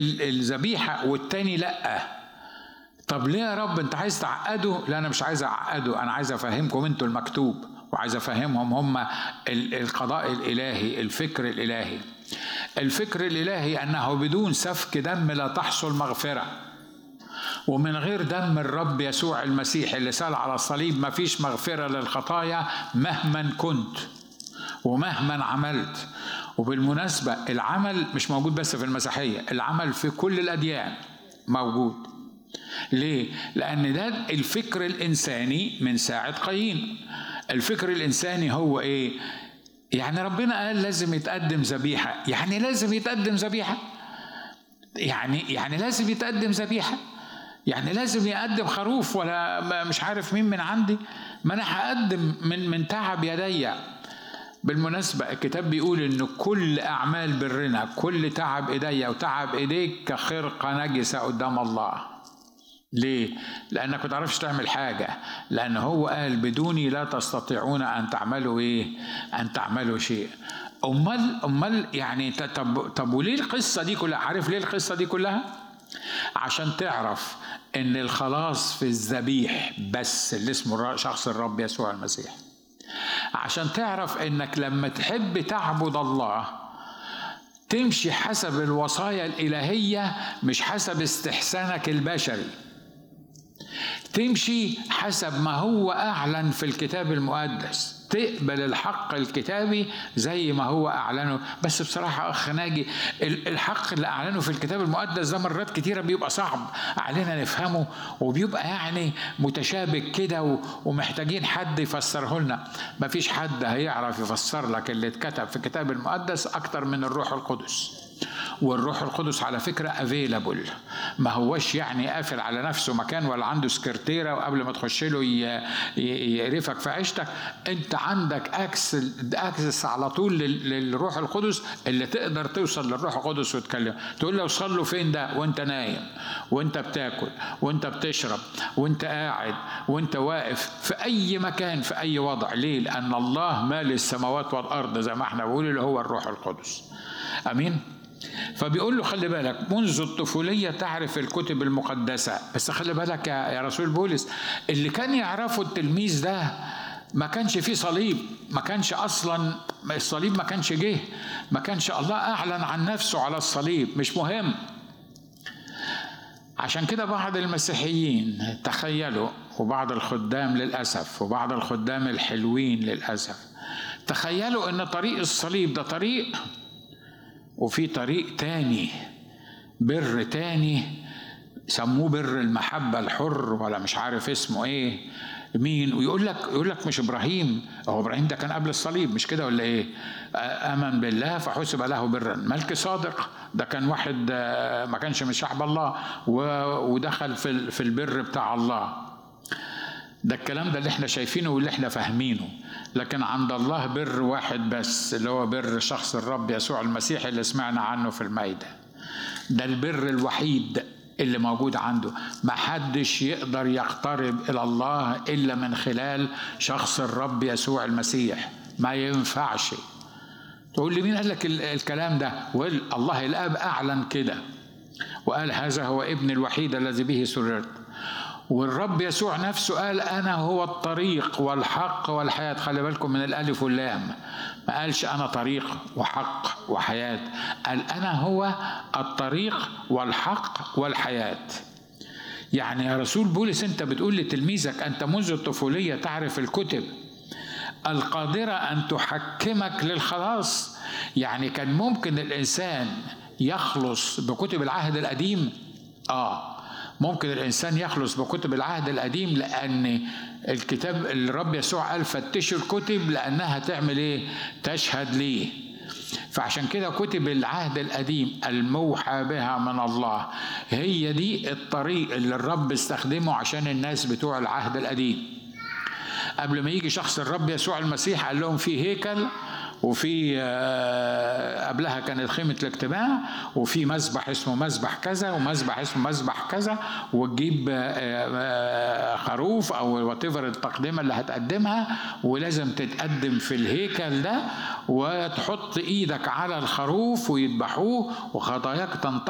الذبيحه والتاني لا طب ليه يا رب انت عايز تعقده لا انا مش عايز اعقده انا عايز افهمكم انتوا المكتوب وعايز افهمهم هم القضاء الالهي الفكر الالهي الفكر الالهي انه بدون سفك دم لا تحصل مغفره ومن غير دم الرب يسوع المسيح اللي سال على الصليب ما فيش مغفره للخطايا مهما كنت ومهما عملت وبالمناسبة العمل مش موجود بس في المسيحية العمل في كل الأديان موجود ليه؟ لأن ده الفكر الإنساني من ساعة قايين الفكر الإنساني هو إيه؟ يعني ربنا قال لازم يتقدم ذبيحة يعني لازم يتقدم ذبيحة يعني يعني لازم يتقدم ذبيحة يعني لازم يقدم خروف ولا مش عارف مين من عندي ما انا هقدم من من تعب يدي بالمناسبة الكتاب بيقول إن كل أعمال برنا كل تعب إيديا وتعب إيديك كخرقة نجسة قدام الله ليه؟ لأنك ما تعرفش تعمل حاجة لأن هو قال بدوني لا تستطيعون أن تعملوا إيه؟ أن تعملوا شيء أمال أمال يعني طب طب وليه القصة دي كلها؟ عارف ليه القصة دي كلها؟ عشان تعرف إن الخلاص في الذبيح بس اللي اسمه شخص الرب يسوع المسيح عشان تعرف انك لما تحب تعبد الله تمشي حسب الوصايا الالهيه مش حسب استحسانك البشري تمشي حسب ما هو اعلن في الكتاب المقدس تقبل الحق الكتابي زي ما هو اعلنه بس بصراحه اخ ناجي الحق اللي اعلنه في الكتاب المقدس ده مرات كتيره بيبقى صعب علينا نفهمه وبيبقى يعني متشابك كده ومحتاجين حد يفسره لنا مفيش حد هيعرف يفسر لك اللي اتكتب في الكتاب المقدس اكتر من الروح القدس والروح القدس على فكرة افيلابل ما هوش يعني قافل على نفسه مكان ولا عنده سكرتيرة وقبل ما تخش له يقرفك في عيشتك انت عندك اكس اكسس على طول للروح القدس اللي تقدر توصل للروح القدس وتكلم تقول له وصل له فين ده وانت نايم وانت بتاكل وانت بتشرب وانت قاعد وانت واقف في اي مكان في اي وضع ليه لان الله مال السماوات والارض زي ما احنا بنقول اللي هو الروح القدس امين فبيقول له خلي بالك منذ الطفوليه تعرف الكتب المقدسه بس خلي بالك يا رسول بولس اللي كان يعرفه التلميذ ده ما كانش فيه صليب ما كانش اصلا الصليب ما كانش جه ما كانش الله اعلن عن نفسه على الصليب مش مهم عشان كده بعض المسيحيين تخيلوا وبعض الخدام للاسف وبعض الخدام الحلوين للاسف تخيلوا ان طريق الصليب ده طريق وفي طريق تاني بر تاني سموه بر المحبة الحر ولا مش عارف اسمه ايه مين ويقول لك يقول لك مش ابراهيم هو ابراهيم ده كان قبل الصليب مش كده ولا ايه امن بالله فحسب له برا ملك صادق ده كان واحد ما كانش من شعب الله ودخل في في البر بتاع الله ده الكلام ده اللي احنا شايفينه واللي احنا فاهمينه لكن عند الله بر واحد بس اللي هو بر شخص الرب يسوع المسيح اللي سمعنا عنه في المائدة ده البر الوحيد اللي موجود عنده ما حدش يقدر يقترب إلى الله إلا من خلال شخص الرب يسوع المسيح ما ينفعش تقول لي مين قال لك الكلام ده الله الآب أعلن كده وقال هذا هو ابن الوحيد الذي به سررت والرب يسوع نفسه قال انا هو الطريق والحق والحياه خلي بالكم من الالف واللام ما قالش انا طريق وحق وحياه قال انا هو الطريق والحق والحياه يعني يا رسول بولس انت بتقول لتلميذك انت منذ الطفوليه تعرف الكتب القادره ان تحكمك للخلاص يعني كان ممكن الانسان يخلص بكتب العهد القديم اه ممكن الانسان يخلص بكتب العهد القديم لان الكتاب الرب يسوع قال فتشوا الكتب لانها تعمل ايه تشهد ليه فعشان كده كتب العهد القديم الموحى بها من الله هي دي الطريق اللي الرب استخدمه عشان الناس بتوع العهد القديم قبل ما يجي شخص الرب يسوع المسيح قال لهم في هيكل وفي قبلها كانت خيمة الاجتماع وفي مسبح اسمه مسبح كذا ومسبح اسمه مسبح كذا وتجيب خروف او وات التقدمة اللي هتقدمها ولازم تتقدم في الهيكل ده وتحط ايدك على الخروف ويذبحوه وخطاياك تنتقل